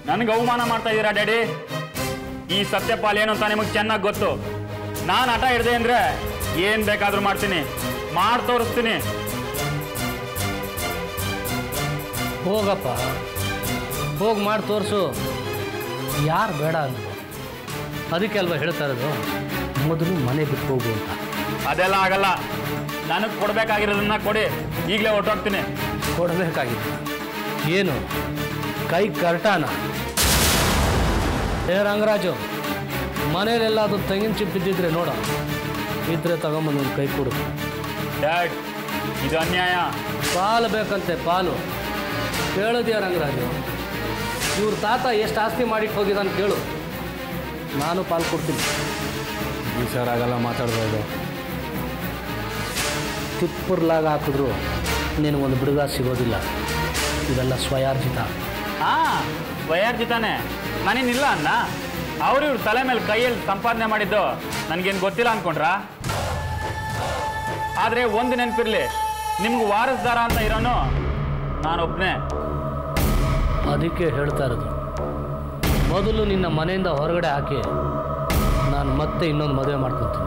ನನಗೆ ಅವಮಾನ ಮಾಡ್ತಾ ಇದ್ದೀರಾ ಡ್ಯಾಡಿ ಈ ಸತ್ಯಪಾಲ್ ಏನು ಅಂತ ನಿಮಗೆ ಚೆನ್ನಾಗಿ ಗೊತ್ತು ನಾನು ಹಠ ಹಿಡ್ದೆ ಅಂದ್ರೆ ಏನ್ ಬೇಕಾದ್ರೂ ಮಾಡ್ತೀನಿ ಮಾಡಿ ತೋರಿಸ್ತೀನಿ ಹೋಗಪ್ಪ ಹೋಗಿ ಮಾಡಿ ತೋರಿಸು ಯಾರು ಬೇಡ ಅಂದ್ರು ಅದಕ್ಕೆ ಅಲ್ವಾ ಹೇಳ್ತಾ ಇರೋದು ಮೊದಲು ಮನೆ ಬಿಟ್ಟು ಹೋಗು ಅಂತ ಅದೆಲ್ಲ ಆಗಲ್ಲ ನನಗೆ ಕೊಡ್ಬೇಕಾಗಿರೋದನ್ನ ಕೊಡಿ ಈಗಲೇ ಹೊರಟೋಗ್ತೀನಿ ಕೊಡಬೇಕಾಗಿತ್ತು ಏನು ಕೈ ಕರ್ಟಾನ ಏ ರಂಗರಾಜು ಮನೇಲೆಲ್ಲ ಅದು ತೆಂಗಿನ ಚಿಪ್ ಬಿದ್ದಿದ್ರೆ ನೋಡ ಇದ್ರೆ ತಗೊಂಬಂದು ಒಂದು ಕೈ ಕೊಡು ಡ್ಯಾಡ್ ಇದು ಅನ್ಯಾಯ ಪಾಲು ಬೇಕಂತೆ ಪಾಲು ಕೇಳಿದ್ಯಾ ರಂಗರಾಜು ಇವ್ರ ತಾತ ಎಷ್ಟು ಆಸ್ತಿ ಮಾಡಿಟ್ಟು ಹೋಗಿದ್ದಾನೆ ಕೇಳು ನಾನು ಪಾಲು ಕೊಡ್ತೀನಿ ಈ ಸರ್ ಆಗಲ್ಲ ಮಾತಾಡ್ಬೋದು ತಿಪ್ಪರ್ಲಾಗ ಹಾಕಿದ್ರು ನಿನಗೊಂದು ಬಿಡುಗ ಸಿಗೋದಿಲ್ಲ ಇದೆಲ್ಲ ಸ್ವಯಾರ್ಜಿತ ಹಾ ವಯಾರ್ಜಿತಾನೆ ನಾನೇನಿಲ್ಲ ಅನ್ನ ಅವ್ರು ಇವ್ರ ತಲೆ ಮೇಲೆ ಕೈಯಲ್ಲಿ ಸಂಪಾದನೆ ಮಾಡಿದ್ದು ನನಗೇನು ಗೊತ್ತಿಲ್ಲ ಅನ್ಕೊಂಡ್ರಾ ಆದರೆ ಒಂದು ನೆನಪಿರ್ಲಿ ನಿಮ್ಗೆ ವಾರಸ್ದಾರ ಅಂತ ಇರೋನು ನಾನೊಬ್ಬನೇ ಅದಕ್ಕೆ ಹೇಳ್ತಾ ಇರೋದು ಮೊದಲು ನಿನ್ನ ಮನೆಯಿಂದ ಹೊರಗಡೆ ಹಾಕಿ ನಾನು ಮತ್ತೆ ಇನ್ನೊಂದು ಮದುವೆ ಮಾಡ್ಕೊತೀನಿ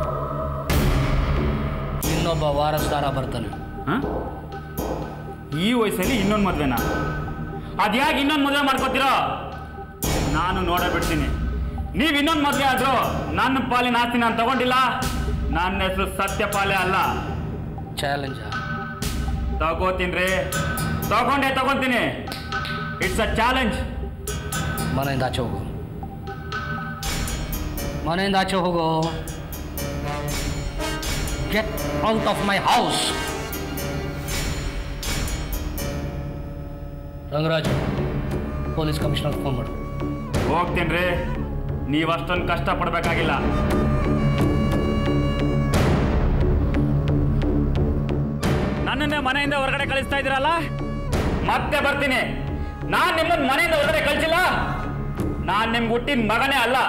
ಇನ್ನೊಬ್ಬ ವಾರಸ್ದಾರ ಬರ್ತಾನೆ ಹಾಂ ಈ ವಯಸ್ಸಲ್ಲಿ ಇನ್ನೊಂದು ಮದ್ವೆನಾ ಅದ್ಯಾಕೆ ಇನ್ನೊಂದು ಮದುವೆ ಮಾಡ್ಕೋತೀರೋ ನಾನು ನೋಡೇ ಬಿಡ್ತೀನಿ ನೀವು ಇನ್ನೊಂದು ಮದುವೆ ಆದ್ರೂ ನನ್ನ ಪಾಲಿನ ಆಸ್ತಿ ನಾನು ತಗೊಂಡಿಲ್ಲ ನನ್ನ ಹೆಸರು ಸತ್ಯಪಾಲೆ ಅಲ್ಲ ಚಾಲೆಂಜ ತಗೋತೀನಿ ರೀ ತಗೊಂಡೇ ತಗೊಂತೀನಿ ಇಟ್ಸ್ ಅ ಚಾಲೆಂಜ್ ಮನೆಯಿಂದ ಆಚೆ ಹೋಗು ಮನೆಯಿಂದ ಆಚೆ ಹೋಗು get out of my house Rangaraju police commissioner phone ಮಾಡು ಹೋಗ್ತೀನಿ ರೀ ನೀವು ಅಷ್ಟೊಂದು ಕಷ್ಟ ಪಡ್ಬೇಕಾಗಿಲ್ಲ ನನ್ನನ್ನೇ ಮನೆಯಿಂದ ಹೊರಗಡೆ ಕಳಿಸ್ತಾ ಇದ್ದೀರಲ್ಲ ಮತ್ತೆ ಬರ್ತೀನಿ ನಾನ್ ನಿಮ್ಮನ್ನ ಮನೆಯಿಂದ ಹೊರಗಡೆ ಕಳಿಸಿಲ್ಲ ನಾನ್ ನಿಮ್ಗೆ ಹುಟ್ಟಿದ ಮಗನೇ ಅಲ್ಲ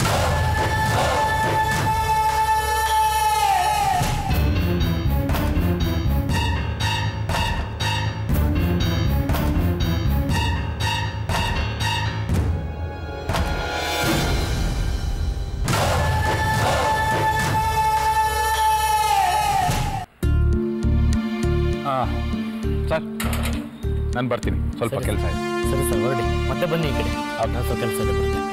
ಹಾಂ ಸರ್ ನಾನು ಬರ್ತೀನಿ ಸ್ವಲ್ಪ ಕೆಲಸ ಇದೆ ಸರಿ ಸರ್ ಹೊರಡಿ ಮತ್ತೆ ಬನ್ನಿ ಈ ಕಡೆ ಅವ್ರನ್ನ ಸ್ವಲ್ಪ ಕೆಲಸ ಇದೆ ಬರ್ತೀನಿ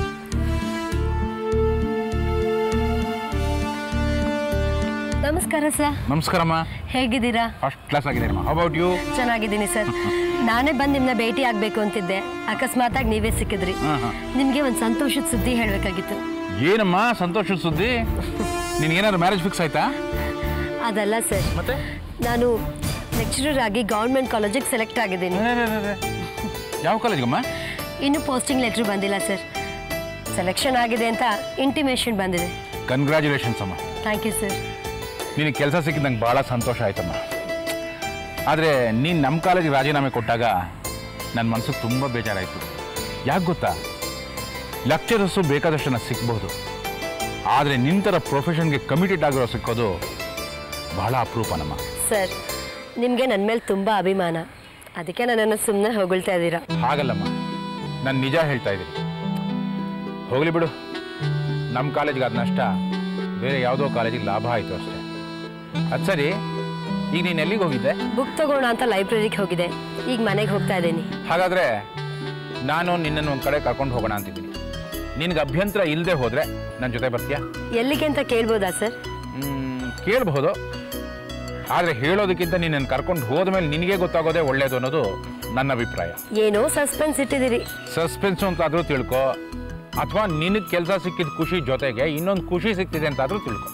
ನಮಸ್ಕಾರ ಸರ್ ನಮಸ್ಕಾರಮ್ಮ ಹೇಗಿದ್ದೀರಾ ಫಸ್ಟ್ ಕ್ಲಾಸ್ ಆಗಿದ್ದೀರಮ್ಮ ಅಬೌಟ್ ಯು ಚೆನ್ನಾಗಿದ್ದೀನಿ ಸರ್ ನಾನೇ ಬಂದು ನಿಮ್ಮನ್ನ ಭೇಟಿ ಆಗಬೇಕು ಅಂತಿದ್ದೆ ಅಕಸ್ಮಾತಾಗಿ ನೀವೇ ಸಿಕ್ಕಿದ್ರಿ ಹಾಂ ಹಾಂ ನಿಮಗೆ ಒಂದು ಸಂತೋಷದ ಸುದ್ದಿ ಹೇಳಬೇಕಾಗಿತ್ತು ಏನಮ್ಮ ಸಂತೋಷದ ಸುದ್ದಿ ನಿನಗೇನಾದ್ರು ಮ್ಯಾರೇಜ್ ಫಿಕ್ಸ್ ಆಯ್ತಾ ಅದಲ್ಲ ಸರ್ ಮತ್ತೆ ನಾನು ಲೆಕ್ಚರರ್ ಆಗಿ ಗೌರ್ಮೆಂಟ್ ಕಾಲೇಜಿಗೆ ಸೆಲೆಕ್ಟ್ ಆಗಿದ್ದೀನಿ ಯಾವ ಕಾಲೇಜ್ಗಮ್ಮ ಇನ್ನೂ ಪೋಸ್ಟಿಂಗ್ ಲೆಟ್ರ್ ಬಂದಿಲ್ಲ ಸರ್ ಸೆಲೆಕ್ಷನ್ ಆಗಿದೆ ಅಂತ ಇಂಟಿಮೇಷನ್ ಬಂದಿದೆ ಕಂಗ್ರ್ಯಾಚುಲೇಷನ್ಸ್ ಅಮ್ಮ ಥ್ಯಾಂಕ್ ಯು ಸರ್ ನಿನಗೆ ಕೆಲಸ ಸಿಕ್ಕಿದ ನಂಗೆ ಭಾಳ ಸಂತೋಷ ಆಯ್ತಮ್ಮ ಆದರೆ ನೀನು ನಮ್ಮ ಕಾಲೇಜಿಗೆ ರಾಜೀನಾಮೆ ಕೊಟ್ಟಾಗ ನನ್ನ ಮನಸ್ಸಿಗೆ ತುಂಬ ಬೇಜಾರಾಯಿತು ಯಾಕೆ ಗೊತ್ತಾ ಲೆಕ್ಚರರ್ಸು ಬೇಕಾದಷ್ಟು ನನಗೆ ಸಿಗ್ಬೋದು ಆದರೆ ನಿನ್ನ ಥರ ಪ್ರೊಫೆಷನ್ಗೆ ಕಮಿಟೆಡ್ ಆಗಿರೋ ಸಿಕ್ಕೋದು ಬಹಳ ಅಪರೂಪ ನಮ್ಮ ಸರ್ ನಿಮಗೆ ನನ್ನ ಮೇಲೆ ತುಂಬ ಅಭಿಮಾನ ಅದಕ್ಕೆ ನನ್ನನ್ನು ಸುಮ್ಮನೆ ಹೊಗಳ್ತಾ ಇದ್ದೀರಾ ಹಾಗಲ್ಲಮ್ಮ ನಾನು ನಿಜ ಹೇಳ್ತಾ ಇದ್ದೀನಿ ಹೋಗಲಿ ಬಿಡು ನಮ್ಮ ಕಾಲೇಜಿಗೆ ಆದ ನಷ್ಟ ಬೇರೆ ಯಾವುದೋ ಕಾಲೇಜಿಗೆ ಲಾಭ ಆಯಿತು ಅಷ್ಟೇ ಅದು ಸರಿ ಈಗ ನೀನು ಎಲ್ಲಿಗೆ ಹೋಗಿದ್ದೆ ಬುಕ್ ತಗೋಣ ಅಂತ ಲೈಬ್ರರಿಗೆ ಹೋಗಿದೆ ಈಗ ಮನೆಗೆ ಹೋಗ್ತಾ ಇದ್ದೀನಿ ಹಾಗಾದರೆ ನಾನು ನಿನ್ನನ್ನು ಒಂದು ಕಡೆ ಕರ್ಕೊಂಡು ಹೋಗೋಣ ಅಂತಿದ್ದೀನಿ ನಿನಗೆ ಅಭ್ಯಂತರ ಇಲ್ಲದೆ ಹೋದರೆ ನನ್ನ ಜೊತೆ ಬರ್ತೀಯಾ ಎಲ್ಲಿಗೆ ಅಂತ ಕೇಳ್ಬೋದಾ ಸರ್ ಮ್, ಕೇಳಬಹುದು ಆದರೆ ಹೇಳೋದಕ್ಕಿಂತ ನಿನ್ನನ್ನು ಕರ್ಕೊಂಡು ಹೋದ್ಮೇಲೆ ನಿನಗೆ ಗೊತ್ತಾಗೋದೇ ಒಳ್ಳೆಯದು ಅನ್ನೋದು ನನ್ನ ಅಭಿಪ್ರಾಯ ಏನೋ ಸಸ್ಪೆನ್ಸ್ ಇಟ್ಟಿದ್ದೀರಿ ಸಸ್ಪೆನ್ಸು ಅಂತಾದರೂ ತಿಳ್ಕೊ ಅಥವಾ ನಿನಗೆ ಕೆಲಸ ಸಿಕ್ಕಿದ ಖುಷಿ ಜೊತೆಗೆ ಇನ್ನೊಂದು ಖುಷಿ ಸಿಕ್ತಿದೆ ಅಂತಾದರೂ ತಿಳ್ಕೊ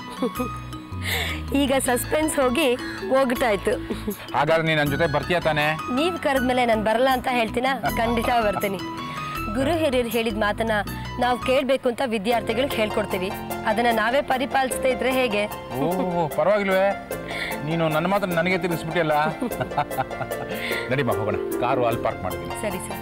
ಈಗ ಸಸ್ಪೆನ್ಸ್ ಹೋಗಿ ಹೋಗ್ತಾಯ್ತು ಹಾಗಾದ್ರೆ ನೀನು ನನ್ನ ಜೊತೆ ಬರ್ತೀಯ ತಾನೇ ನೀವು ಕರೆದ್ಮೇಲೆ ನಾನು ಬರಲ್ಲ ಅಂತ ಹೇಳ್ತೀನಾ ಖಂಡಿತ ಬರ್ತೀನಿ ಗುರು ಹಿರಿಯರು ಹೇಳಿದ ಮಾತನ್ನ ನಾವು ಕೇಳಬೇಕು ಅಂತ ವಿದ್ಯಾರ್ಥಿಗಳಿಗೆ ಹೇಳ್ಕೊಡ್ತೀವಿ ಅದನ್ನ ನಾವೇ ಪರಿಪಾಲಿಸದೇ ಇದ್ರೆ ಹೇಗೆ ಓಹ್ ಪರವಾಗಿಲ್ವೇ ನೀನು ನನ್ನ ಮಾತ್ರ ನನಗೆ ತಿರುಗಿಸ್ಬಿಟ್ಟಿಯಲ್ಲ ನಡಿಮ್ಮ ಹೋಗೋಣ ಕಾರು ಅಲ್ಲಿ ಪಾರ್ಕ್ ಮಾಡ್ತೀನಿ ಸರಿ ಸರ್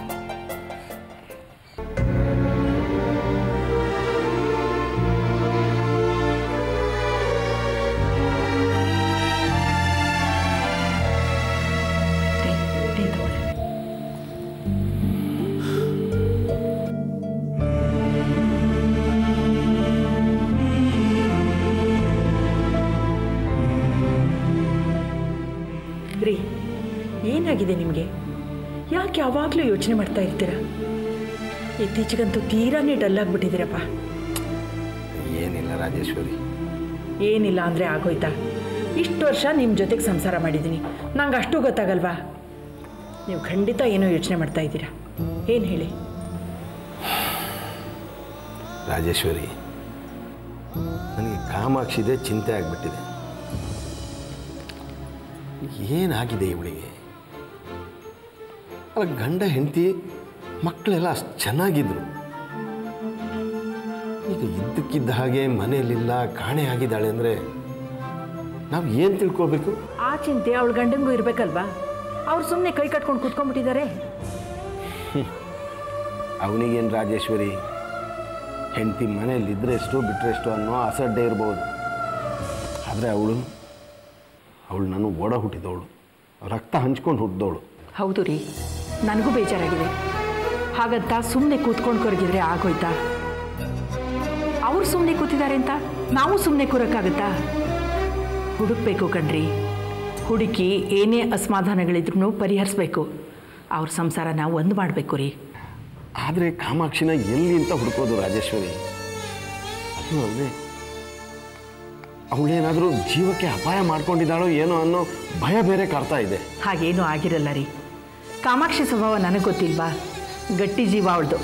ಏನಾಗಿದೆ ನಿಮಗೆ ಯಾಕೆ ಯಾವಾಗಲೂ ಯೋಚನೆ ಮಾಡ್ತಾ ಇರ್ತೀರ ಇತ್ತೀಚೆಗಂತೂ ತೀರಾನೇ ಡಲ್ ಆಗಿಬಿಟ್ಟಿದ್ದೀರಪ್ಪ ಏನಿಲ್ಲ ರಾಜೇಶ್ವರಿ ಏನಿಲ್ಲ ಅಂದರೆ ಆಗೋಯ್ತಾ ಇಷ್ಟು ವರ್ಷ ನಿಮ್ಮ ಜೊತೆಗೆ ಸಂಸಾರ ಮಾಡಿದ್ದೀನಿ ನಂಗೆ ಅಷ್ಟು ಗೊತ್ತಾಗಲ್ವಾ ನೀವು ಖಂಡಿತ ಏನೋ ಯೋಚನೆ ಮಾಡ್ತಾ ಇದ್ದೀರಾ ಏನು ಹೇಳಿ ರಾಜೇಶ್ವರಿ ನನಗೆ ಕಾಮಾಕ್ಷಿದೆ ಚಿಂತೆ ಆಗಿಬಿಟ್ಟಿದೆ ಏನಾಗಿದೆ ಇವಳಿಗೆ ಅಲ್ಲ ಗಂಡ ಹೆಂಡತಿ ಮಕ್ಕಳೆಲ್ಲ ಅಷ್ಟು ಚೆನ್ನಾಗಿದ್ರು ಈಗ ಇದ್ದಕ್ಕಿದ್ದ ಹಾಗೆ ಮನೆಯಲ್ಲಿಲ್ಲ ಕಾಣೆ ಆಗಿದ್ದಾಳೆ ಅಂದರೆ ನಾವು ಏನು ತಿಳ್ಕೋಬೇಕು ಆ ಚಿಂತೆ ಅವಳ ಗಂಡಂಗೂ ಇರಬೇಕಲ್ವಾ ಅವ್ರು ಸುಮ್ಮನೆ ಕೈ ಕಟ್ಕೊಂಡು ಕೂತ್ಕೊಂಡ್ಬಿಟ್ಟಿದ್ದಾರೆ ಅವನಿಗೇನು ರಾಜೇಶ್ವರಿ ಹೆಂಡತಿ ಮನೆಯಲ್ಲಿದ್ದರೆ ಎಷ್ಟು ಬಿಟ್ಟರೆ ಎಷ್ಟು ಅನ್ನೋ ಅಸಡ್ಡೆ ಇರ್ಬೋದು ಆದರೆ ಅವಳು ಅವಳು ನಾನು ಓಡ ಹುಟ್ಟಿದವಳು ರಕ್ತ ಹಂಚ್ಕೊಂಡು ಹುಟ್ಟಿದವಳು ಹೌದು ರೀ ನನಗೂ ಬೇಜಾರಾಗಿದೆ ಹಾಗಂತ ಸುಮ್ಮನೆ ಕೂತ್ಕೊಂಡು ಕೊರಗಿದ್ರೆ ಆಗೋಯ್ತಾ ಅವ್ರು ಸುಮ್ಮನೆ ಕೂತಿದ್ದಾರೆ ಅಂತ ನಾವು ಸುಮ್ಮನೆ ಕೂರಕ್ಕಾಗತ್ತಾ ಹುಡುಕ್ಬೇಕು ಕಣ್ರಿ ಹುಡುಕಿ ಏನೇ ಅಸಮಾಧಾನಗಳಿದ್ರೂ ಪರಿಹರಿಸ್ಬೇಕು ಅವ್ರ ಸಂಸಾರನ ಒಂದು ಮಾಡಬೇಕು ರೀ ಆದರೆ ಕಾಮಾಕ್ಷಿನ ಎಲ್ಲಿ ಅಂತ ಹುಡುಕೋದು ರಾಜೇಶ್ವರಿ ಅದು ಅಲ್ಲದೆ ಅವಳೇನಾದರೂ ಜೀವಕ್ಕೆ ಅಪಾಯ ಮಾಡ್ಕೊಂಡಿದ್ದಾಳೋ ಏನೋ ಅನ್ನೋ ಭಯ ಬೇರೆ ಕಾಡ್ತಾ ಇದೆ ಹಾಗೇನೂ ಆಗಿರಲ್ಲ ರೀ ಕಾಮಾಕ್ಷಿ ಸ್ವಭಾವ ನನಗೆ ಗೊತ್ತಿಲ್ವಾ ಗಟ್ಟಿ ಜೀವ ಅವಳ್ದು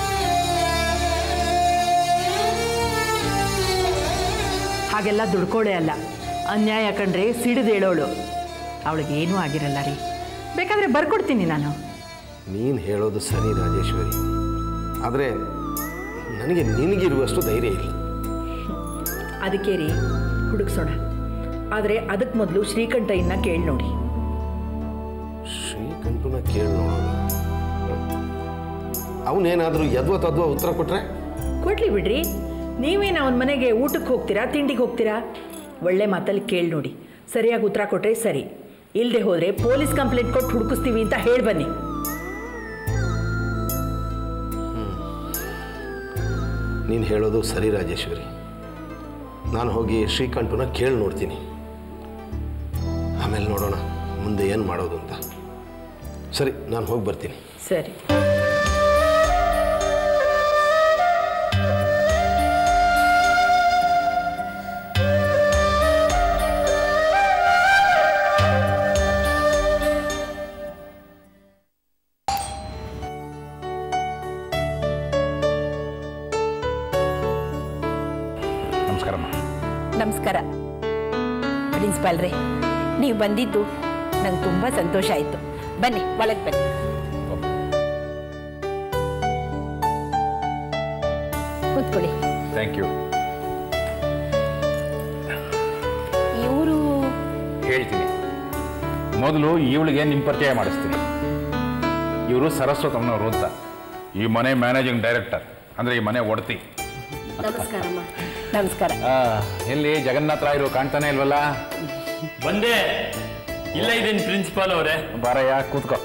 ಹಾಗೆಲ್ಲ ದುಡ್ಕೋಳೆ ಅಲ್ಲ ಅನ್ಯಾಯ ಕಂಡ್ರೆ ಸಿಡಿದೇಳೋಳು ಅವಳಿಗೆ ಏನೂ ಆಗಿರಲ್ಲ ರೀ ಬೇಕಾದರೆ ಬರ್ಕೊಡ್ತೀನಿ ನಾನು ನೀನು ಹೇಳೋದು ಸರಿ ರಾಜೇಶ್ವರಿ ಆದರೆ ನನಗೆ ನಿನಗಿರುವಷ್ಟು ಧೈರ್ಯ ಇಲ್ಲ ಅದಕ್ಕೆ ರೀ ಹುಡುಕ್ಸೋಣ ಆದರೆ ಅದಕ್ಕೆ ಮೊದಲು ಶ್ರೀಕಂಠ ಇನ್ನ ಕೇಳಿ ನೋಡಿ ಶ್ರೀಕಂಠನ ಕೇಳಿ ನೋಡೋಣ ಅವನೇನಾದರೂ ಯದ್ವ ತದ್ವ ಉತ್ತರ ಕೊಟ್ರೆ ಕೊಡ್ಲಿ ಬಿಡ್ರಿ ನೀವೇನು ಅವನ ಮನೆಗೆ ಊಟಕ್ಕೆ ಹೋಗ್ತೀರಾ ತಿಂಡಿಗೆ ಹೋಗ್ತೀರಾ ಒಳ್ಳೆ ಮಾತಲ್ಲಿ ಕೇಳಿ ನೋಡಿ ಸರಿಯಾಗಿ ಉತ್ತರ ಕೊಟ್ರೆ ಸರಿ ಇಲ್ಲದೆ ಹೋದರೆ ಪೊಲೀಸ್ ಕಂಪ್ಲೇಂಟ್ ಕೊಟ್ಟು ಹುಡುಕಿಸ್ತೀವಿ ಅಂತ ಹೇಳಿ ಬನ್ನಿ ನೀನು ಹೇಳೋದು ಸರಿ ರಾಜೇಶ್ವರಿ ನಾನು ಹೋಗಿ ಶ್ರೀಕಂಠನ ಕೇಳಿ ನೋಡ್ತೀನಿ ಆಮೇಲೆ ನೋಡೋಣ ಮುಂದೆ ಏನು ಮಾಡೋದು ಅಂತ ಸರಿ ನಾನು ಹೋಗಿ ಬರ್ತೀನಿ ಸರಿ ನಮಸ್ಕಾರಮ್ಮ ನಮಸ್ಕಾರ ಪ್ರಿನ್ಸಿಪಾಲ್ರೇ ನೀವು ಬಂದಿದ್ದು ನಂಗೆ ತುಂಬ ಸಂತೋಷ ಆಯಿತು ಬನ್ನಿ ಒಳಗೆ ಬನ್ನಿ ಕೂತ್ಕೊಳ್ಳಿ ಥ್ಯಾಂಕ್ ಯು ಇವರು ಹೇಳ್ತೀನಿ ಮೊದಲು ಇವಳಿಗೆ ನಿಮ್ಮ ಪರಿಚಯ ಮಾಡಿಸ್ತೀನಿ ಇವರು ಸರಸ್ವತಮ್ಮನವರು ಅಂತ ಈ ಮನೆ ಮ್ಯಾನೇಜಿಂಗ್ ಡೈರೆಕ್ಟರ್ ಅಂದರೆ ಈ ಮನೆ ಒಡತಿ ನಮಸ್ಕಾರಮ್ಮ ನಮಸ್ಕಾರ ಆ, ಎಲ್ಲಿ ಜಗನ್ನಾಥ ರಾಯರು ಕಾಣ್ತಾನೆ ಇಲ್ವಲ್ಲ ಬಂದೆ ಇಲ್ಲ ಇದ್ದೀನಿ ಪ್ರಿನ್ಸಿಪಾಲ್ ಅವರೇ ಬಾರಯ್ಯ ಕೂತ್ಕೋ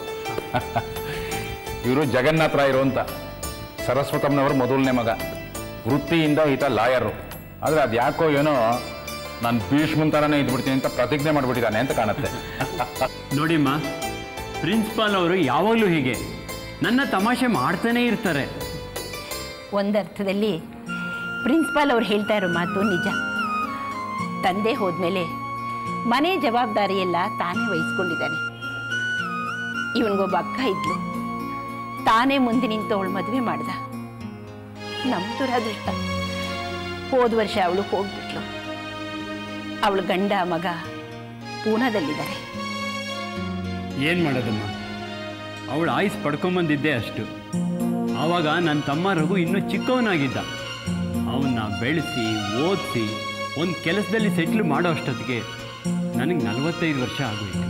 ಇವರು ಜಗನ್ನಾಥ ರಾಯರು ಅಂತ ಸರಸ್ವತಮ್ಮನವರು ಮೊದಲನೇ ಮಗ ವೃತ್ತಿಯಿಂದ ಈತ ಲಾಯರು ಆದರೆ ಅದು ಯಾಕೋ ಏನೋ ನಾನು ಭೀಷ್ಮನ್ ಥರನೇ ಇದ್ಬಿಡ್ತೀನಿ ಅಂತ ಪ್ರತಿಜ್ಞೆ ಮಾಡಿಬಿಟ್ಟಿದ್ದಾನೆ ಅಂತ ಕಾಣುತ್ತೆ ನೋಡಿಮ್ಮ ಪ್ರಿನ್ಸಿಪಾಲ್ ಅವರು ಯಾವಾಗಲೂ ಹೀಗೆ ನನ್ನ ತಮಾಷೆ ಮಾಡ್ತಾನೇ ಇರ್ತಾರೆ ಒಂದರ್ಥದಲ್ಲಿ ಪ್ರಿನ್ಸಿಪಾಲ್ ಅವ್ರು ಹೇಳ್ತಾ ಇರೋ ಮಾತು ನಿಜ ತಂದೆ ಹೋದ್ಮೇಲೆ ಮನೆ ಜವಾಬ್ದಾರಿ ಎಲ್ಲ ತಾನೇ ವಹಿಸ್ಕೊಂಡಿದ್ದಾನೆ ಇವನಿಗೊಬ್ಬ ಅಕ್ಕ ಇದ್ಲು ತಾನೇ ಮುಂದೆ ನಿಂತು ಅವಳು ಮದುವೆ ಮಾಡ್ದ ನಮ್ಮ ದುರಾದೃಷ್ಟ ಹೋದ ವರ್ಷ ಅವಳು ಹೋಗ್ಬಿಟ್ಲು ಅವಳು ಗಂಡ ಮಗ ಪೂನಾದಲ್ಲಿದ್ದಾರೆ ಏನು ಮಾಡೋದಮ್ಮ ಅವಳು ಆಯ್ಸ್ ಪಡ್ಕೊಂಬಂದಿದ್ದೆ ಅಷ್ಟು ಆವಾಗ ನನ್ನ ತಮ್ಮ ರಘು ಇನ್ನೂ ಚಿಕ್ಕವನಾಗಿದ್ದ ಅವನ್ನ ಬೆಳೆಸಿ ಓದಿಸಿ ಒಂದು ಕೆಲಸದಲ್ಲಿ ಸೆಟ್ಲ್ ಮಾಡೋ ಅಷ್ಟೊತ್ತಿಗೆ ನನಗೆ ನಲವತ್ತೈದು ವರ್ಷ ಆಗೋಯ್ತು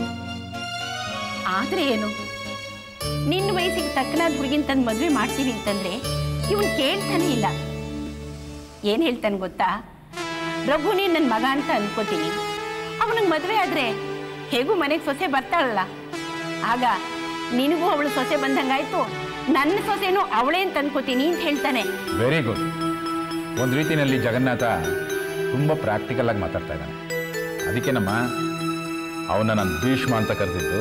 ಆದ್ರೆ ಏನು ನಿನ್ನ ವಯಸ್ಸಿಗೆ ತಕ್ಕನಾದ ಹುಡುಗಿನ ತಂದು ಮದುವೆ ಮಾಡ್ತೀವಿ ಅಂತಂದ್ರೆ ಇವನು ಕೇಳ್ತಾನೆ ಇಲ್ಲ ಏನು ಹೇಳ್ತಾನೆ ಗೊತ್ತಾ ರಘುನೇ ನನ್ನ ಮಗ ಅಂತ ಅನ್ಕೋತೀನಿ ಅವನಿಗೆ ಮದುವೆ ಆದ್ರೆ ಹೇಗೂ ಮನೆಗೆ ಸೊಸೆ ಬರ್ತಾಳಲ್ಲ ಆಗ ನಿನಗೂ ಅವಳು ಸೊಸೆ ಬಂದಂಗಾಯ್ತು ನನ್ನ ಸೊಸೆನೂ ಅವಳೇ ಅಂತ ಅನ್ಕೋತೀನಿ ಅಂತ ಹೇಳ್ತಾನೆ ವೆರಿ ಗುಡ್ ಒಂದು ರೀತಿಯಲ್ಲಿ ಜಗನ್ನಾಥ ತುಂಬ ಪ್ರಾಕ್ಟಿಕಲ್ ಆಗಿ ಮಾತಾಡ್ತಾ ಇದ್ದಾನೆ ಅದಕ್ಕೇನಮ್ಮ ಅವನ್ನ ನಾನು ಭೀಷ್ಮ ಅಂತ ಕರೆದಿದ್ದು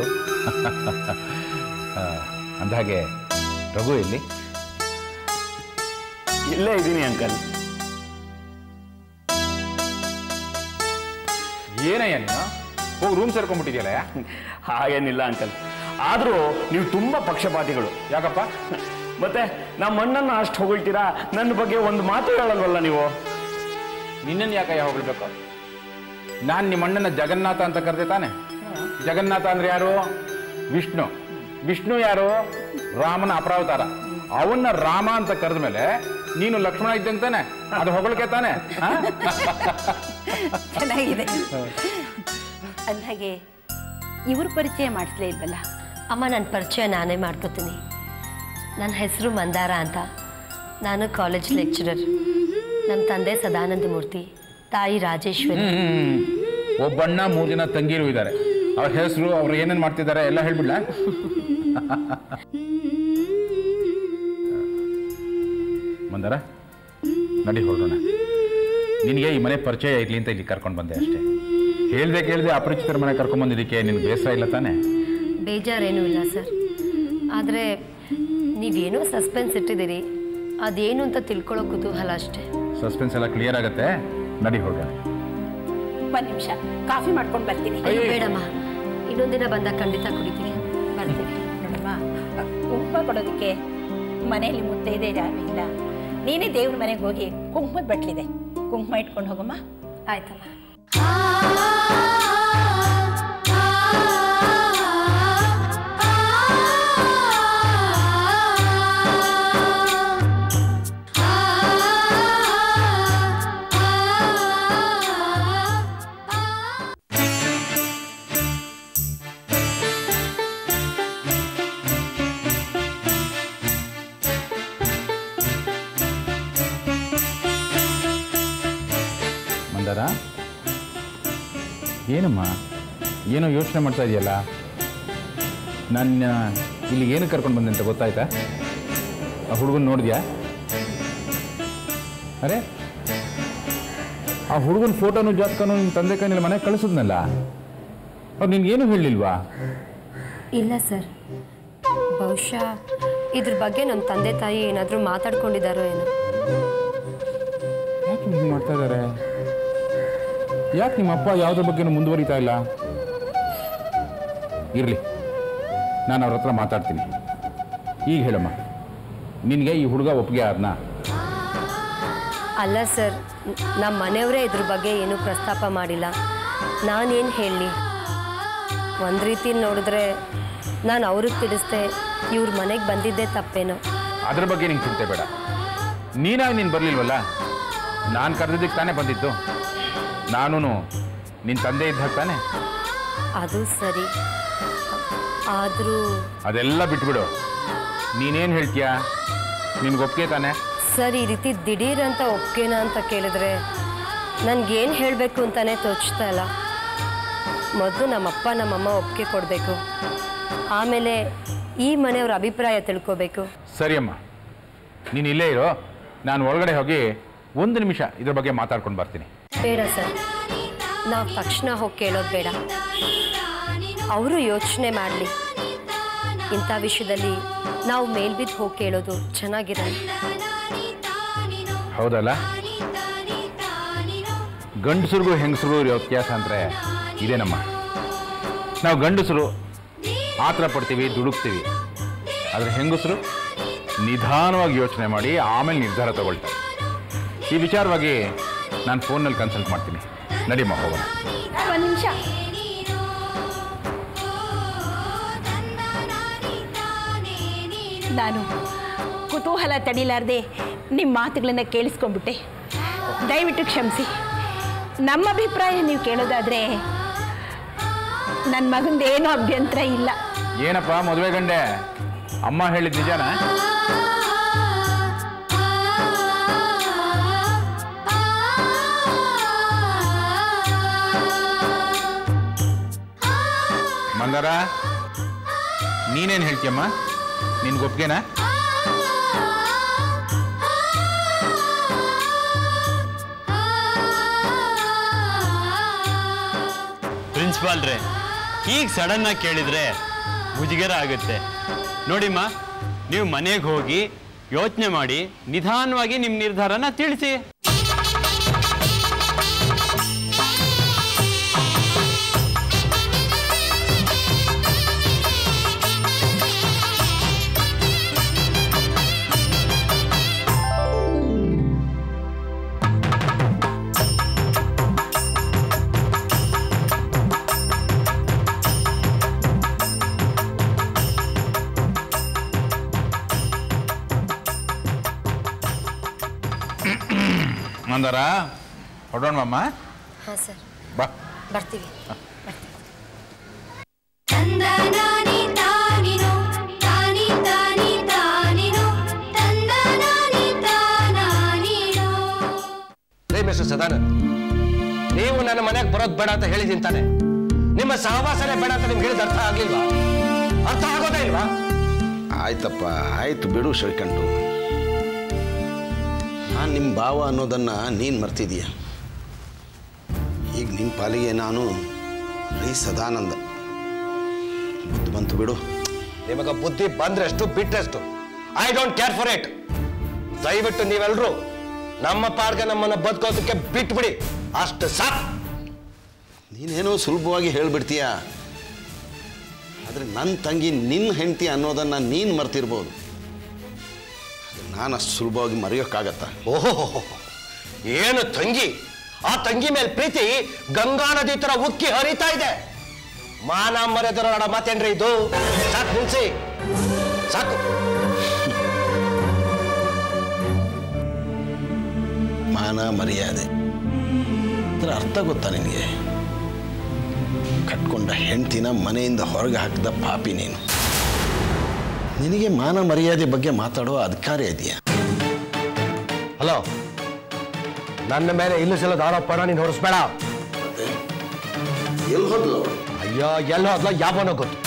ಅಂದಹಾಗೆ ರಘು ಇಲ್ಲಿ ಇಲ್ಲೇ ಇದ್ದೀನಿ ಅಂಕಲ್ ಏನಯ್ಯ ನೀನು ಹೋಗಿ ರೂಮ್ ಸೇರ್ಕೊಂಡ್ಬಿಟ್ಟಿದ್ಯಲ್ಲ ಹಾಗೇನಿಲ್ಲ ಅಂಕಲ್ ಆದರೂ ನೀವು ತುಂಬ ಪಕ್ಷಪಾತಿಗಳು ಯಾಕಪ್ಪ ಮತ್ತೆ ನಮ್ಮ ಅಣ್ಣನ ಅಷ್ಟು ಹೊಗಳ್ತೀರಾ ನನ್ನ ಬಗ್ಗೆ ಒಂದು ಮಾತು ಹೇಳಲ್ವಲ್ಲ ನೀವು ನಿನ್ನನ್ನು ಯಾಕಯ್ಯ ಹೊಗಳ್ಬೇಕು ನಾನು ನಿಮ್ಮ ಅಣ್ಣನ ಜಗನ್ನಾಥ ಅಂತ ಕರೆದೆ ತಾನೆ ಜಗನ್ನಾಥ ಅಂದ್ರೆ ಯಾರು ವಿಷ್ಣು ವಿಷ್ಣು ಯಾರು ರಾಮನ ಅಪರಾವತಾರ ಅವನ್ನ ರಾಮ ಅಂತ ಕರೆದ ಮೇಲೆ ನೀನು ಲಕ್ಷ್ಮಣ ಇದ್ದಂಗೆ ತಾನೆ ಅದು ಹೊಗಳಿಕೆ ತಾನೆ ಹಾ? ಚೆನ್ನಾಗಿದೆ ಅಂದಾಗೆ ಇವ್ರ ಪರಿಚಯ ಮಾಡಿಸ್ಲೇ ಇಲ್ವಲ್ಲ ಅಮ್ಮ ನನ್ನ ಪರಿಚಯ ನಾನೇ ಮಾಡ್ಕೋತೀನಿ ನನ್ನ ಹೆಸರು ಮಂದಾರ ಅಂತ ನಾನು ಕಾಲೇಜ್ ಲೆಕ್ಚರರ್ ನಮ್ಮ ತಂದೆ ಸದಾನಂದ ಮೂರ್ತಿ ತಾಯಿ ರಾಜೇಶ್ವರಿ ಹ್ಮ್. ಒಬ್ಬಣ್ಣ ಮೂರು ಜನ ತಂಗಿರು ಇದ್ದಾರೆ ಅವ್ರ ಹೆಸರು ಅವ್ರು ಏನೇನು ಮಾಡ್ತಿದ್ದಾರೆ ಎಲ್ಲ ಹೇಳ್ಬಿಡ್ಲ ಮಂದಾರ ನಡಿ ಹೊರಡೋಣ ನಿನಗೆ ಈ ಮನೆ ಪರಿಚಯ ಇರಲಿ ಅಂತ ಇಲ್ಲಿ ಕರ್ಕೊಂಡು ಬಂದೆ ಅಷ್ಟೇ ಹೇಳ್ದೆ ಕೇಳ್ದೆ ಅಪರಿಚಿತರ ಮನೆ ಕರ್ಕೊಂಡ್ ಬಂದಿದ್ದಕ್ಕೆ ನಿನ್ಗೆ ಬೇಸರ ಇಲ್ಲ ತಾನೆ ಬೇಜಾರೇನೂ ಇಲ್ಲ ಸರ್ ಆದರೆ ನೀವೇನೋ ಸಸ್ಪೆನ್ಸ್ ಇಟ್ಟಿದ್ದೀರಿ ಅದೇನು ಅಂತ ತಿಳ್ಕೊಳ್ಳೋ ಕುತೂಹಲ ಅಷ್ಟೇ ಸಸ್ಪೆನ್ಸ್ ಎಲ್ಲ ಕ್ಲಿಯರ್ ಆಗುತ್ತೆ ನಡಿ ಹೊರಡೋಣ ಒಂದು ನಿಮಿಷ ಕಾಫಿ ಮಾಡ್ಕೊಂಡು ಬರ್ತೀನಿ ಅಯ್ಯೋ ಬೇಡಮ್ಮ ಇನ್ನೊಂದಿನ ಬಂದಾಗ ಖಂಡಿತ ಕುಡಿತೀನಿ ಬರ್ತೀನಿ ನೋಡಮ್ಮ ಕುಂಕುಮ ಕೊಡೋದಕ್ಕೆ ಮನೆಯಲ್ಲಿ ಮುತ್ತೈದೆ ಯಾರು ಇಲ್ಲ ನೀನೇ ದೇವ್ರ ಮನೆಗೆ ಹೋಗಿ ಕುಂಕುಮದ ಬಟ್ಲಿದೆ ಕುಂಕುಮ ಇಟ್ಕೊಂಡು ಹೋಗಮ್ಮ ಆಯ್ತಮ್ಮ ಮಂದಾರ ಏನಮ್ಮ ಏನೋ ಯೋಚನೆ ಮಾಡ್ತಾ ಇದೆಯಲ್ಲ ನನ್ನ ಇಲ್ಲಿ ಏನು ಕರ್ಕೊಂಡು ಬಂದೆ ಅಂತ ಗೊತ್ತಾಯ್ತಾ ಆ ಹುಡುಗನ ನೋಡಿದ್ಯಾ ಅರೆ ಆ ಹುಡುಗನ ಫೋಟೋನು ಜಾತಕನು ನಿಮ್ಮ ತಂದೆ ಕೈನಲ್ಲಿ ಮನೆಗೆ ಕಳಿಸಿದ್ನಲ್ಲ ಅವ್ರು ನಿನ್ಗೇನು ಹೇಳಲಿಲ್ವಾ ಇಲ್ಲ ಸರ್ ಬಹುಶಃ ಇದ್ರ ಬಗ್ಗೆ ನಮ್ಮ ತಂದೆ ತಾಯಿ ಏನಾದರೂ ಮಾತಾಡ್ಕೊಂಡಿದ್ದಾರೋ ಏನೋ ಯಾಕೆ ಹೀಗೆ ಮಾಡ್ತಾ ಇದ್ದಾರೆ ಯಾಕೆ ನಿಮ್ಮ ಅಪ್ಪ ಯಾವುದ್ರ ಬಗ್ಗೆನೂ ಮುಂದುವರಿತಾ ಇಲ್ಲ ಇರಲಿ ನಾನು ಅವ್ರ ಹತ್ರ ಮಾತಾಡ್ತೀನಿ ಈಗ ಹೇಳಮ್ಮ ನಿನಗೆ ಈ ಹುಡುಗ ಒಪ್ಪಿಗೆ ಆದ್ನಾ ಅಲ್ಲ ಸರ್ ನಮ್ಮ ಮನೆಯವರೇ ಇದ್ರ ಬಗ್ಗೆ ಏನೂ ಪ್ರಸ್ತಾಪ ಮಾಡಿಲ್ಲ ನಾನೇನು ಹೇಳಲಿ ಒಂದು ರೀತಿಲಿ ನೋಡಿದ್ರೆ ನಾನು ಅವ್ರಿಗೆ ತಿಳಿಸ್ದೆ ಇವ್ರ ಮನೆಗೆ ಬಂದಿದ್ದೇ ತಪ್ಪೇನೋ ಅದ್ರ ಬಗ್ಗೆ ನಿಂಗೆ ಚಿಂತೆ ಬೇಡ ನೀನಾಗಿ ನೀನು ಬರಲಿಲ್ವಲ್ಲ ನಾನು ಕರೆದಿದ್ದಕ್ಕೆ ತಾನೇ ಬಂದಿದ್ದು ನಾನು ನಿನ್ನ ತಂದೆ ಇದ್ದಾಗ ತಾನೆ ಅದು ಸರಿ ಆದರೂ ಅದೆಲ್ಲ ಬಿಟ್ಬಿಡು ನೀನೇನು ಹೇಳ್ತೀಯಾ ನಿನ್ಗೆ ಒಪ್ಪಿಗೆ ತಾನೆ ಸರ್ ಈ ರೀತಿ ದಿಢೀರ್ ಅಂತ ಒಪ್ಗೆನ ಅಂತ ಕೇಳಿದ್ರೆ ನನಗೇನು ಹೇಳಬೇಕು ಅಂತಲೇ ತೋಚ್ತಾ ಇಲ್ಲ ಮೊದಲು ನಮ್ಮಪ್ಪ ನಮ್ಮಮ್ಮ ಒಪ್ಪಿಗೆ ಕೊಡಬೇಕು ಆಮೇಲೆ ಈ ಮನೆಯವ್ರ ಅಭಿಪ್ರಾಯ ತಿಳ್ಕೋಬೇಕು ಸರಿ ಅಮ್ಮ ನೀನು ಇಲ್ಲೇ ಇರೋ ನಾನು ಒಳಗಡೆ ಹೋಗಿ ಒಂದು ನಿಮಿಷ ಇದ್ರ ಬಗ್ಗೆ ಮಾತಾಡ್ಕೊಂಡು ಬರ್ತೀನಿ ಬೇಡ ಸರ್ ನಾವು ತಕ್ಷಣ ಹೋಗಿ ಕೇಳೋದು ಬೇಡ ಅವರು ಯೋಚನೆ ಮಾಡಲಿ ಇಂಥ ವಿಷಯದಲ್ಲಿ ನಾವು ಮೇಲ್ಬಿದ್ದು ಹೋಗಿ ಕೇಳೋದು ಚೆನ್ನಾಗಿರಲ್ಲ ಹೌದಲ್ಲ ಗಂಡಸರಿಗೂ ಹೆಂಗಸರಿಗೂ ಇರೋ ವ್ಯತ್ಯಾಸ ಅಂದರೆ ಇದೇನಮ್ಮ ನಾವು ಗಂಡಸರು ಆತರ ಪಡ್ತೀವಿ ದುಡುಕ್ತೀವಿ ಆದರೆ ಹೆಂಗಸರು ನಿಧಾನವಾಗಿ ಯೋಚನೆ ಮಾಡಿ ಆಮೇಲೆ ನಿರ್ಧಾರ ತಗೊಳ್ತಾರೆ ಈ ವಿಚಾರವಾಗಿ ನಾನು ಫೋನಲ್ಲಿ ಕನ್ಸಲ್ಟ್ ಮಾಡ್ತೀನಿ ನಡಿಮ್ಮ ಹೋಗೋಣ ಒಂದು ನಿಮಿಷ ನಾನು ಕುತೂಹಲ ತಡಿಲಾರ್ದೆ ನಿಮ್ಮ ಮಾತುಗಳನ್ನ ಕೇಳಿಸ್ಕೊಂಡ್ಬಿಟ್ಟೆ ದಯವಿಟ್ಟು ಕ್ಷಮಿಸಿ ನಮ್ಮ ಅಭಿಪ್ರಾಯ ನೀವು ಕೇಳೋದಾದ್ರೆ ನನ್ನ ಮಗಂದೇನೂ ಅಭ್ಯಂತರ ಇಲ್ಲ ಏನಪ್ಪ ಮದುವೆ ಗಂಡೆ ಅಮ್ಮ ಹೇಳಿದ ನಿಜಾನಾ ಮಂದಾರ ನೀನೇನು ಹೇಳ್ತೀಯಮ್ಮ ನಿನ್ಗೆ ಒಪ್ಗೆನಾ ಪ್ರಿನ್ಸಿಪಾಲ್ರೇ ಹೀಗೆ ಸಡನ್ನಾಗಿ ಕೇಳಿದರೆ ಮುಜುಗರ ಆಗುತ್ತೆ ನೋಡಿಮ್ಮ ನೀವು ಮನೆಗೆ ಹೋಗಿ ಯೋಚನೆ ಮಾಡಿ ನಿಧಾನವಾಗಿ ನಿಮ್ಮ ನಿರ್ಧಾರನ ತಿಳಿಸಿ ಮಂದಾರ ಹೊಡೋಣಮ್ಮ ಹಾಂ ಸರ್ ಬಾ ಬರ್ತೀವಿ ತಂದನಾನಿ ತಾನಿನೋ ತಾನಿ ತಾನಿ ತಾನಿನೋ ತಂದನಾನಿ ತಾನಾನಿನೋ ರೇ ಮಿಸ್ಟರ್ ಸದಾನಂದ್ ನೀವು ನನ್ನ ಮನೆಗೆ ಬರೋದು ಬೇಡ ಅಂತ ಹೇಳಿದ್ದೀನಿ ತಾನೆ ನಿಮ್ಮ ಸಹವಾಸನೆ ಬೇಡ ಅಂತ ನಿಮ್ಗೆ ಹೇಳಿದ ಅರ್ಥ ಆಗ್ಲಿಲ್ವಾ ಅರ್ಥ ಆಗೋದೇ ಇಲ್ವಾ ಆಯ್ತಪ್ಪ ಆಯ್ತು ಬಿಡು ಶ್ರೀಕಂಠು ನಾನು ನಿಮ್ಮ ಭಾವ ಅನ್ನೋದನ್ನು ನೀನು ಮರ್ತಿದೀಯ ಈಗ ನಿನ್ನ ಪಾಲಿಗೆ ನಾನು ರೀ ಸದಾನಂದ ಬುದ್ಧಿ ಬಂತು ಬಿಡು ನಿಮಗೆ ಬುದ್ಧಿ ಬಂದ್ರೆಷ್ಟು ಬಿಟ್ರೆಷ್ಟು I don't care for it ದಯವಿಟ್ಟು ನೀವೆಲ್ಲರೂ ನಮ್ಮ ಪಾಡ್ಗೆ ನಮ್ಮನ್ನ ಬದುಕೋದಕ್ಕೆ ಬಿಟ್ಬಿಡಿ ಅಷ್ಟು ಸಾಕು ನೀನೇನೋ ಸುಲಭವಾಗಿ ಹೇಳ್ಬಿಡ್ತೀಯ ಆದರೆ ನನ್ನ ತಂಗಿ ನಿನ್ನ ಹೆಂಡತಿ ಅನ್ನೋದನ್ನು ನೀನು ಮರ್ತಿರ್ಬೋದು ನಾನು ಅಷ್ಟು ಸುಲಭವಾಗಿ ಮರೆಯೋಕ್ಕಾಗತ್ತಾ ಓಹೋ ಏನು ತಂಗಿ ಆ ತಂಗಿ ಮೇಲೆ ಪ್ರೀತಿ ಗಂಗಾ ನದಿ ತರ ಉಕ್ಕಿ ಹರಿತಾ ಇದೆ ಮಾನ ಮರ್ಯಾದರ ಮಾತೇನ್ರಿ ಇದು ಸಾಕು ನಿಲ್ಸಿ ಸಾಕು ಮಾನ ಮರ್ಯಾದೆ ಅದರ ಅರ್ಥ ಗೊತ್ತಾ ನಿನಗೆ ಕಟ್ಕೊಂಡ ಹೆಂಡ್ತಿನ ಮನೆಯಿಂದ ಹೊರಗೆ ಹಾಕಿದ ಪಾಪಿ ನೀನು ನಿನಗೆ ಮಾನ ಮರ್ಯಾದೆ ಬಗ್ಗೆ ಮಾತಾಡೋ ಅಧಿಕಾರ ಇದೆಯಾ ಹಲೋ ನನ್ನ ಮೇಲೆ ಇಲ್ಲೂ ಸಲದ ಆರೋಪನ ನೀನು ಹೊರಿಸ್ಬೇಡ ಎಲ್ಲಿ ಹೋದ್ಲು ಅಯ್ಯೋ ಎಲ್ಲ ಹೋದ್ಲ ಯಾವನೋ ಗೊತ್ತು